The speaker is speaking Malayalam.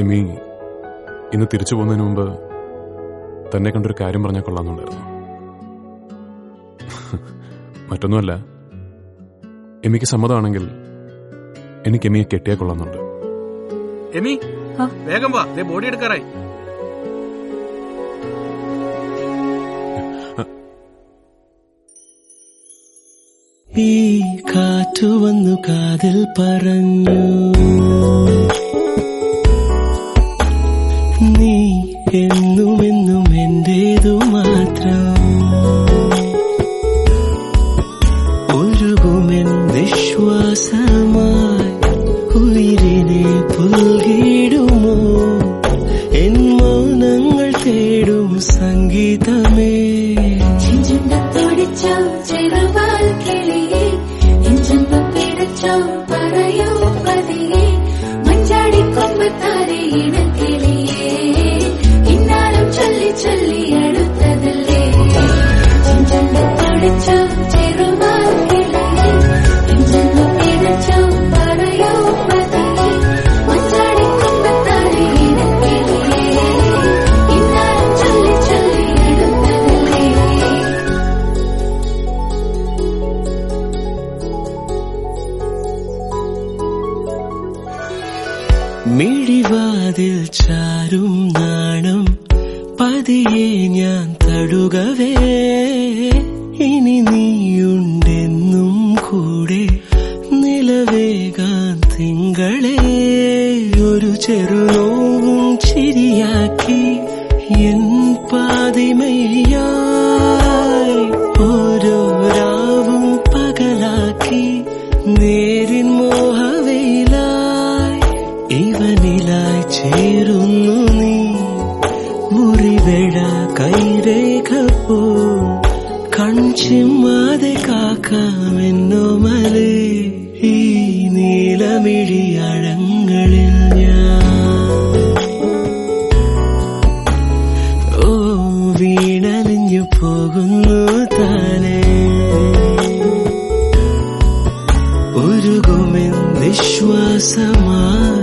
എമി ഇന്ന് തിരിച്ചു പോകുന്നതിന് മുമ്പ് തന്നെ കണ്ടൊരു കാര്യം പറഞ്ഞാൽ കൊള്ളാമെന്നുണ്ടായിരുന്നു മറ്റൊന്നുമല്ല എമിക്ക് സമ്മതമാണെങ്കിൽ എനിക്ക് എമിയെ കെട്ടിയാൽ കൊള്ളാമെന്നുണ്ട് എമി ആ? വേഗം വാ ദേ ബോഡി എടുക്കാറായി ഈ കാറ്റു വന്നു കാതിൽ പറഞ്ഞു നീ എന്നും എന്നും എന്റേതു മാത്രം ഒഴുകുമെൻ വിശ്വാസമായി ഉയിരിനെ പുൽകിടുമോ എൻ മൗനങ്ങൾ തേടും സംഗീതമേ ചെഞ്ചുണ്ടത്തോടിച്ചോ ചെറുവാൽ കിളിയെ നെഞ്ചെന്ന് പിടച്ചോ പറയൂ പതിയെ മഞ്ചാടിക്കൊമ്പത്താരെ ഇണക്കിളിയെ ഇന്നാലും ചൊല്ലി ചൊല്ലി അടുത്തതല്ലേ ചെഞ്ചുണ്ടത്തോടിച്ചോ ചെറുവാൽ കിളിയെ നെഞ്ചെന്ന് പിടച്ചോ പറയൂ പതിയെ മഞ്ചാടിക്കൊമ്പത്താരെ ഇണക്കിളിയെ ഇന്നാലും ചൊല്ലി ചൊല്ലി അടുത്തതല്ലേ മിഴിവാതിൽ ചാരും നാണം പതിയെ ഞാൻ തടുകവേ ഇനി നീയുണ്ടെന്നും കൂടെ നിലവേകാൻ തിങ്കളെ ഒരു ചെറുനോവും ചിരിയാക്കി എൻ പാതിമയ്യായി ഓരോ രാവും പകലാക്കി നേരിൻ മോഹവയിലായി ഇവനിലായി ചേരുന്നു നീ മുറിവേഴ കൈരേഖ പോ കൺചിമ്മാതെ കാക്കാമെന്നോ മലേ ഈ നീലമിഴിയഴങ്ങളിൽ ഞാൻ ഓ വീണലിഞ്ഞു പോകുന്നു താനേ ഒരുകുമെൻ വിശ്വാസമായി